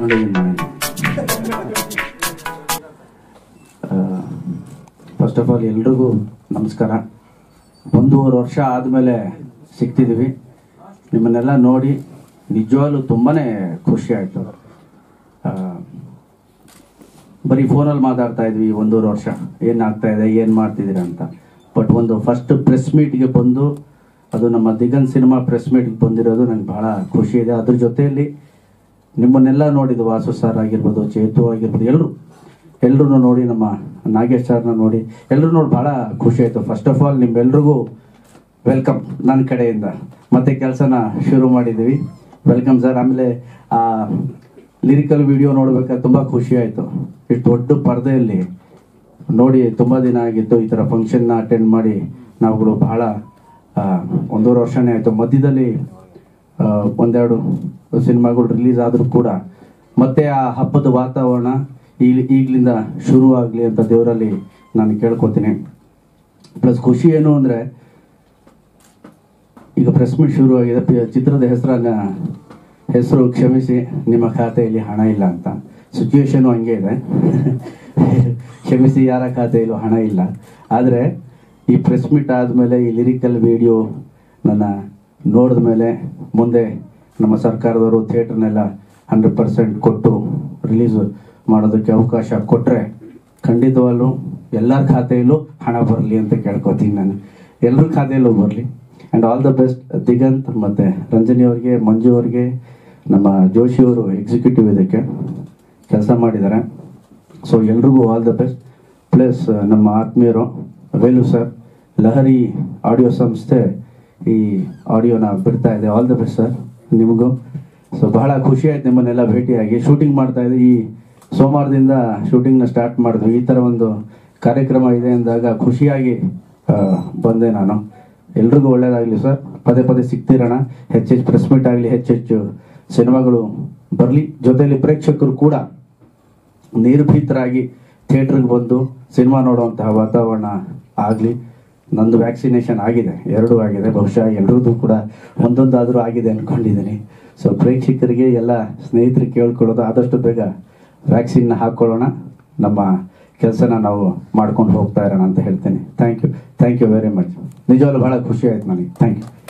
first of all ಎಲ್ರಿಗೂ ನಮಸ್ಕಾರ ಒಂದೂವರೆ ವರ್ಷ ಆದಮೇಲೆ ಸಿಗ್ತಿದ್ದೀವಿ ನಿಮ್ಮನ್ನೆಲ್ಲ ನೋಡಿ ನಿಜವಾಗ್ಲೂ ತುಂಬಾ ಖುಷಿ ಆಯಿತು ಬರೀ ಫೋನಲ್ಲಿ ಮಾತಾಡ್ತಾ ಇದ್ವಿ ಈ ಒಂದೂವರೆ ವರ್ಷ ಏನಾಗ್ತಾ ಇದೆ ಏನು ಮಾಡ್ತಿದ್ದೀರಾ ಅಂತ ಬಟ್ ಒಂದು ಫಸ್ಟ್ ಪ್ರೆಸ್ ಮೀಟ್ಗೆ ಬಂದು ಅದು ನಮ್ಮ ದಿಗಂತ್ ಸಿನಿಮಾ ಪ್ರೆಸ್ ಮೀಟ್ಗೆ ಬಂದಿರೋದು ನಂಗೆ ಬಹಳ ಖುಷಿ ಇದೆ ಅದ್ರ ಜೊತೆಯಲ್ಲಿ ನಿಮ್ಮನ್ನೆಲ್ಲ ನೋಡಿದ್ದು ವಾಸು ಸರ್ ಆಗಿರ್ಬೋದು ಚೇತು ಆಗಿರ್ಬೋದು ಎಲ್ಲರೂ ಎಲ್ಲರೂ ನೋಡಿ ನಮ್ಮ ನಾಗೇಶ್ ಸರ್ನ ನೋಡಿ ಎಲ್ಲರೂ ನೋಡಿ ಬಹಳ ಖುಷಿ ಆಯಿತು ಫಸ್ಟ್ ಆಫ್ ಆಲ್ ನಿಮ್ಮೆಲ್ರಿಗೂ ವೆಲ್ಕಮ್ ನನ್ನ ಕಡೆಯಿಂದ ಮತ್ತೆ ಕೆಲಸನ ಶುರು ಮಾಡಿದ್ದೀವಿ ವೆಲ್ಕಮ್ ಸರ್ ಆಮೇಲೆ ಆ ಲಿರಿಕಲ್ ವಿಡಿಯೋ ನೋಡ್ಬೇಕಾದ್ರೆ ತುಂಬ ಖುಷಿ ಆಯಿತು ಇಷ್ಟು ದೊಡ್ಡ ಪರದೆಯಲ್ಲಿ ನೋಡಿ ತುಂಬ ದಿನ ಆಗಿತ್ತು ಈ ಥರ ಫಂಕ್ಷನ್ನ ಅಟೆಂಡ್ ಮಾಡಿ ನಾವುಗಳು ಬಹಳ ಆ, ಒಂದೂವರೆ ವರ್ಷನೇ ಆಯಿತು ಮಧ್ಯದಲ್ಲಿ ಆ, ಒಂದೆರಡು ಸಿನಿಮಾಗಳು ರಿಲೀಸ್ ಆದರೂ ಕೂಡ ಮತ್ತೆ ಆ ಹಬ್ಬದ ವಾತಾವರಣ ಈಗ ಈಗಲಿಂದ ಶುರು ಆಗಲಿ ಅಂತ ದೇವರಲ್ಲಿ ನಾನು ಕೇಳ್ಕೊತೀನಿ ಪ್ಲಸ್ ಖುಷಿ ಏನು ಅಂದರೆ ಈಗ ಪ್ರೆಸ್ ಮೀಟ್ ಶುರು ಆಗಿದೆ ಪಿ- ಚಿತ್ರದ ಹೆಸರನ್ನ ಹೆಸರು ಕ್ಷಮಿಸಿ ನಿಮ್ಮ ಖಾತೆಯಲ್ಲಿ ಹಣ ಇಲ್ಲ ಅಂತ ಸಿಚುವೇಶನ್ ಹಂಗೆ ಇದೆ ಕ್ಷಮಿಸಿ ಯಾರ ಖಾತೆಯಲ್ಲೂ ಹಣ ಇಲ್ಲ ಆದರೆ ಈ ಪ್ರೆಸ್ ಮೀಟ್ ಆದಮೇಲೆ ಈ ಲಿರಿಕಲ್ ವಿಡಿಯೋ ನನ್ನ ನೋಡಿದ ಮೇಲೆ ಮುಂದೆ ನಮ್ಮ ಸರ್ಕಾರದವರು ಥಿಯೇಟ್ರನ್ನೆಲ್ಲ ಹಂಡ್ರೆಡ್ ಪರ್ಸೆಂಟ್ ಕೊಟ್ಟು ರಿಲೀಸ್ ಮಾಡೋದಕ್ಕೆ ಅವಕಾಶ ಕೊಟ್ಟರೆ ಖಂಡಿತವಾಗ್ಲೂ ಎಲ್ಲರ ಖಾತೆಯಲ್ಲೂ ಹಣ ಬರಲಿ ಅಂತ ಕೇಳ್ಕೊತೀನಿ ನಾನು ಎಲ್ಲರ ಖಾತೆಯಲ್ಲೂ ಬರಲಿ and all the best Diganth ಮತ್ತು ರಂಜನಿ ಅವ್ರಿಗೆ ಮಂಜು ಅವ್ರಿಗೆ ನಮ್ಮ ಜೋಶಿ ಅವರು ಎಕ್ಸಿಕ್ಯೂಟಿವ್ ಇದಕ್ಕೆ ಕೆಲಸ ಮಾಡಿದ್ದಾರೆ ಸೊ ಎಲ್ರಿಗೂ ಆಲ್ ದ ಬೆಸ್ಟ್ ಪ್ಲಸ್ ನಮ್ಮ ಆತ್ಮೀಯರು ವೇಲು ಸರ್ ಲಹರಿ ಆಡಿಯೋ ಸಂಸ್ಥೆ ಈ ಆಡಿಯೋನ ಬಿಡ್ತಾ ಇದೆ ಆಲ್ ದ ಬೆಸ್ಟ್ ಸರ್ ನಿಮಗೂ ಸೊ ಬಹಳ ಖುಷಿ ಆಯ್ತು ನಿಮ್ಮನ್ನೆಲ್ಲ ಭೇಟಿಯಾಗಿ ಶೂಟಿಂಗ್ ಮಾಡ್ತಾ ಇದ್ದೆ ಈ ಸೋಮವಾರದಿಂದ ಶೂಟಿಂಗ್ನ ಸ್ಟಾರ್ಟ್ ಮಾಡಿದ್ವಿ ಈ ಥರ ಒಂದು ಕಾರ್ಯಕ್ರಮ ಇದೆ ಅಂದಾಗ ಖುಷಿಯಾಗಿ ಆ, ಬಂದೆ ನಾನು ಎಲ್ರಿಗೂ ಒಳ್ಳೇದಾಗಲಿ ಸರ್ ಪದೇ ಪದೇ ಸಿಗ್ತಿರೋಣ ಹೆಚ್ಚೆಚ್ಚು ಪ್ರೆಸ್ ಮೀಟ್ ಆಗಲಿ ಹೆಚ್ಚೆಚ್ಚು ಸಿನಿಮಾಗಳು ಬರಲಿ ಜೊತೆಯಲ್ಲಿ ಪ್ರೇಕ್ಷಕರು ಕೂಡ ನಿರ್ಭೀತರಾಗಿ ಥಿಯೇಟ್ರಿಗೆ ಬಂದು ಸಿನಿಮಾ ನೋಡುವಂತಹ ವಾತಾವರಣ ಆಗಲಿ ನಂದು ವ್ಯಾಕ್ಸಿನೇಷನ್ ಆಗಿದೆ ಎರಡೂ ಆಗಿದೆ ಬಹುಶಃ ಎಲ್ರದ್ದು ಕೂಡ ಒಂದೊಂದಾದರೂ ಆಗಿದೆ ಅಂದ್ಕೊಂಡಿದ್ದೀನಿ ಸೊ ಪ್ರೇಕ್ಷಕರಿಗೆ ಎಲ್ಲ ಸ್ನೇಹಿತರಿಗೆ ಕೇಳ್ಕೊಳ್ಳೋದು ಆದಷ್ಟು ಬೇಗ ವ್ಯಾಕ್ಸಿನ್ನ ಹಾಕ್ಕೊಳ್ಳೋಣ ನಮ್ಮ ಕೆಲಸನ ನಾವು ಮಾಡ್ಕೊಂಡು ಹೋಗ್ತಾ ಇರೋಣ ಅಂತ ಹೇಳ್ತೀನಿ thank you thank you very much ನಿಜವಾಗ್ಲೂ ಭಾಳ ಖುಷಿ ಆಯ್ತು ನನಗೆ ಥ್ಯಾಂಕ್ ಯು